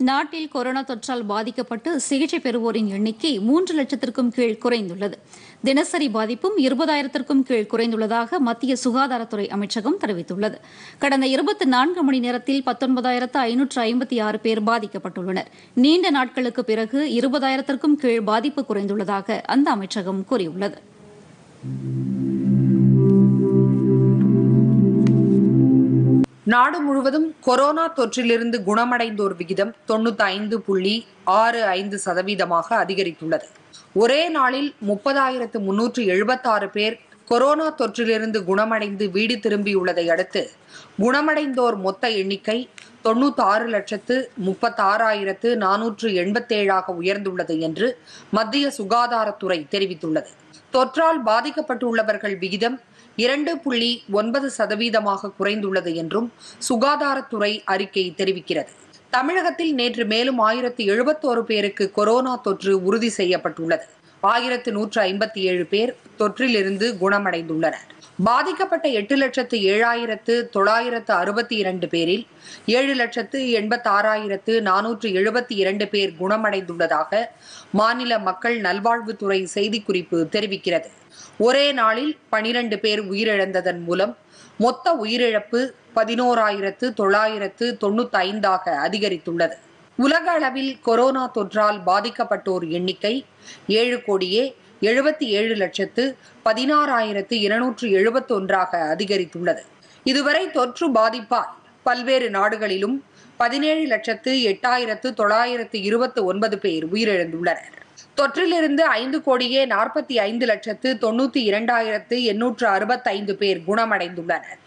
நாட்டில் கொரோனா தொற்றால் பாதிக்கப்பட்டு சிகிச்சை பெறுவோரின் எண்ணிக்கை மூன்று லட்சத்திற்கும் கீழ் குறைந்துள்ளது தினசரி பாதிப்பும் இருபதாயிரத்திற்கும் கீழ் குறைந்துள்ளதாக மத்திய சுகாதாரத்துறை அமைச்சகம் தெரிவித்துள்ளது கடந்த இருபத்தி நான்கு மணி நேரத்தில் பத்தொன்பதாயிரத்து ஐநூற்று ஐம்பத்தி ஆறு பேர் பாதிக்கப்பட்டுள்ளனர் நீண்ட நாட்களுக்கு பிறகு இருபதாயிரத்திற்கும் கீழ் பாதிப்பு குறைந்துள்ளதாக அந்த அமைச்சகம் கூறியுள்ளது நாடு முழுவதும் கொரோனா தொற்றிலிருந்து குணமடைந்தோர் விகிதம் தொண்ணூத்தி ஐந்து புள்ளி ஆறு ஐந்து சதவீதமாக அதிகரித்துள்ளது ஒரே நாளில் முப்பதாயிரத்து முன்னூற்று எழுபத்தாறு பேர் கொரோனா தொற்றிலிருந்து குணமடைந்து வீடு திரும்பியுள்ளதை அடுத்து குணமடைந்தோர் மொத்த எண்ணிக்கை தொண்ணூத்தாறு லட்சத்து முப்பத்தாறாயிரத்து நானூற்று எண்பத்தேழாக உயர்ந்துள்ளது என்று மத்திய சுகாதாரத்துறை தெரிவித்துள்ளது தொற்றால் பாதிக்கப்பட்டுள்ளவர்கள் விகிதம் இரண்டு புள்ளி ஒன்பது சதவீதமாக குறைந்துள்ளது என்றும் சுகாதாரத்துறை அறிக்கை தெரிவிக்கிறது தமிழகத்தில் நேற்று மேலும் ஆயிரத்தி எழுபத்தோரு பேருக்கு கொரோனா தொற்று உறுதி செய்யப்பட்டுள்ளது ஆயிரத்து நூற்று ஐம்பத்தி ஏழு பேர் தொற்றிலிருந்து குணமடைந்துள்ளனர் பாதிக்கப்பட்ட எட்டு லட்சத்து ஏழாயிரத்து தொள்ளாயிரத்து அறுபத்தி இரண்டு பேரில் ஏழு லட்சத்து எண்பத்தாறாயிரத்து நானூற்று எழுபத்தி இரண்டு பேர் குணமடைந்துள்ளதாக மாநில மக்கள் நல்வாழ்வுத்துறை செய்திக்குறிப்பு தெரிவிக்கிறது ஒரே நாளில் பனிரெண்டு பேர் உயிரிழந்ததன் மூலம் மொத்த உயிரிழப்பு பதினோராயிரத்து தொள்ளாயிரத்து தொண்ணூத்தி ஐந்தாக அதிகரித்துள்ளது உலக அளவில் கொரோனா தொற்றால் பாதிக்கப்பட்டோர் எண்ணிக்கை ஏழு கோடியே எழுபத்தி ஏழு லட்சத்து பதினாறாயிரத்து இருநூற்று எழுபத்தொன்றாக அதிகரித்துள்ளது இதுவரை தொற்று பாதிப்பால் பல்வேறு நாடுகளிலும் பதினேழு லட்சத்து எட்டாயிரத்து தொள்ளாயிரத்து இருபத்தி ஒன்பது பேர் உயிரிழந்துள்ளனர் தொற்றிலிருந்து ஐந்து கோடியே நாற்பத்தி ஐந்து லட்சத்து தொண்ணூத்தி இரண்டாயிரத்து எண்ணூற்று அறுபத்தைந்து பேர் குணமடைந்துள்ளனர்